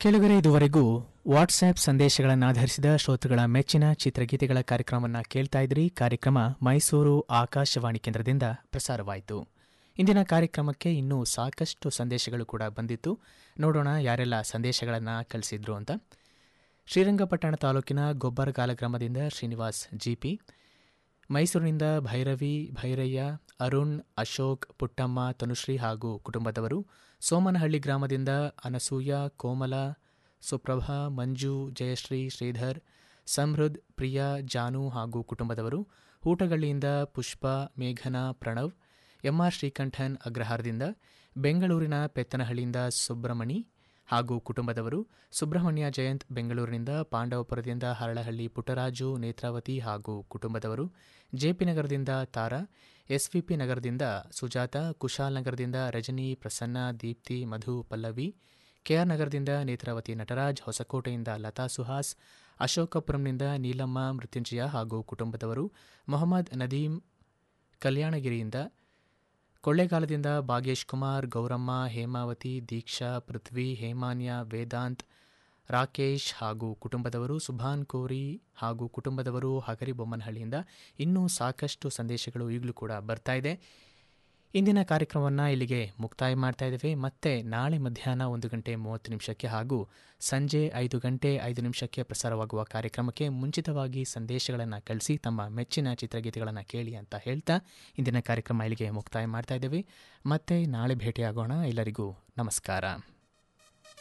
ಕೆಳಗರೆ ಇದುವರೆಗೂ ವಾಟ್ಸ್ಆ್ಯಪ್ ಸಂದೇಶಗಳನ್ನು ಆಧರಿಸಿದ ಶ್ರೋತೃಗಳ ಮೆಚ್ಚಿನ ಚಿತ್ರಗೀತೆಗಳ ಕಾರ್ಯಕ್ರಮವನ್ನು ಕೇಳ್ತಾ ಇದ್ರಿ ಕಾರ್ಯಕ್ರಮ ಮೈಸೂರು ಆಕಾಶವಾಣಿ ಕೇಂದ್ರದಿಂದ ಪ್ರಸಾರವಾಯಿತು ಇಂದಿನ ಕಾರ್ಯಕ್ರಮಕ್ಕೆ ಇನ್ನೂ ಸಾಕಷ್ಟು ಸಂದೇಶಗಳು ಕೂಡ ಬಂದಿತ್ತು ನೋಡೋಣ ಯಾರೆಲ್ಲ ಸಂದೇಶಗಳನ್ನು ಕಳಿಸಿದ್ರು ಅಂತ ಶ್ರೀರಂಗಪಟ್ಟಣ ತಾಲೂಕಿನ ಗೊಬ್ಬರಗಾಲ ಗ್ರಾಮದಿಂದ ಶ್ರೀನಿವಾಸ್ ಜಿಪಿ ಮೈಸೂರಿನಿಂದ ಭೈರವಿ ಭೈರಯ್ಯ ಅರುಣ್ ಅಶೋಕ್ ಪುಟ್ಟಮ್ಮ ತನುಶ್ರೀ ಹಾಗೂ ಕುಟುಂಬದವರು ಸೋಮನಹಳ್ಳಿ ಗ್ರಾಮದಿಂದ ಅನಸೂಯ ಕೋಮಲ ಸುಪ್ರಭಾ ಮಂಜು ಜಯಶ್ರೀ ಶ್ರೀಧರ್ ಸಮೃದ್ಧ್ ಪ್ರಿಯಾ ಜಾನು ಹಾಗೂ ಕುಟುಂಬದವರು ಊಟಗಳ್ಳಿಯಿಂದ ಪುಷ್ಪ ಮೇಘನ ಪ್ರಣವ್ ಎಂಆರ್ ಶ್ರೀಕಂಠನ್ ಅಗ್ರಹಾರದಿಂದ ಬೆಂಗಳೂರಿನ ಪೆತ್ತನಹಳ್ಳಿಯಿಂದ ಸುಬ್ರಮಣಿ ಹಾಗೂ ಕುಟುಂಬದವರು ಸುಬ್ರಹ್ಮಣ್ಯ ಜಯಂತ್ ಬೆಂಗಳೂರಿನಿಂದ ಪಾಂಡವಪುರದಿಂದ ಹರಳಹಳ್ಳಿ ಪುಟ್ಟರಾಜು ನೇತ್ರಾವತಿ ಹಾಗೂ ಕುಟುಂಬದವರು ಜೆಪಿ ನಗರದಿಂದ ತಾರಾ ಎಸ್ವಿಪಿ ನಗರದಿಂದ ಸುಜಾತ ಕುಶಾಲ್ ನಗರದಿಂದ ರಜನಿ ಪ್ರಸನ್ನ ದೀಪ್ತಿ ಮಧು ಪಲ್ಲವಿ ಕೆಆರ್ ನಗರದಿಂದ ನೇತ್ರಾವತಿ ನಟರಾಜ್ ಹೊಸಕೋಟೆಯಿಂದ ಲತಾ ಸುಹಾಸ್ ಅಶೋಕಪುರಂನಿಂದ ನೀಲಮ್ಮ ಮೃತ್ಯುಂಜಯ ಹಾಗೂ ಕುಟುಂಬದವರು ಮೊಹಮ್ಮದ್ ನದೀಂ ಕಲ್ಯಾಣಗಿರಿಯಿಂದ ಕೊಳ್ಳೇಗಾಲದಿಂದ ಭಾಗೇಶ್ ಕುಮಾರ್ ಗೌರಮ್ಮ ಹೇಮಾವತಿ ದೀಕ್ಷಾ ಪೃಥ್ವಿ ಹೇಮಾನ್ಯ ವೇದಾಂತ್ ರಾಕೇಶ್ ಹಾಗೂ ಕುಟುಂಬದವರು ಸುಭಾನ್ ಕೋರಿ ಹಾಗೂ ಕುಟುಂಬದವರು ಹಗರಿಬೊಮ್ಮನಹಳ್ಳಿಯಿಂದ ಇನ್ನೂ ಸಾಕಷ್ಟು ಸಂದೇಶಗಳು ಈಗಲೂ ಕೂಡ ಬರ್ತಾ ಇದೆ ಇಂದಿನ ಕಾರ್ಯಕ್ರಮವನ್ನು ಇಲ್ಲಿಗೆ ಮುಕ್ತಾಯ ಮಾಡ್ತಾ ಇದ್ದೇವೆ ಮತ್ತೆ ನಾಳೆ ಮಧ್ಯಾಹ್ನ ಒಂದು ಗಂಟೆ ಮೂವತ್ತು ನಿಮಿಷಕ್ಕೆ ಹಾಗೂ ಸಂಜೆ ಐದು ಗಂಟೆ ಐದು ನಿಮಿಷಕ್ಕೆ ಪ್ರಸಾರವಾಗುವ ಕಾರ್ಯಕ್ರಮಕ್ಕೆ ಮುಂಚಿತವಾಗಿ ಸಂದೇಶಗಳನ್ನು ಕಳಿಸಿ ತಮ್ಮ ಮೆಚ್ಚಿನ ಚಿತ್ರಗೀತೆಗಳನ್ನು ಕೇಳಿ ಅಂತ ಹೇಳ್ತಾ ಇಂದಿನ ಕಾರ್ಯಕ್ರಮ ಇಲ್ಲಿಗೆ ಮುಕ್ತಾಯ ಮಾಡ್ತಾ ಇದ್ದೇವೆ ಮತ್ತೆ ನಾಳೆ ಭೇಟಿಯಾಗೋಣ ಎಲ್ಲರಿಗೂ ನಮಸ್ಕಾರ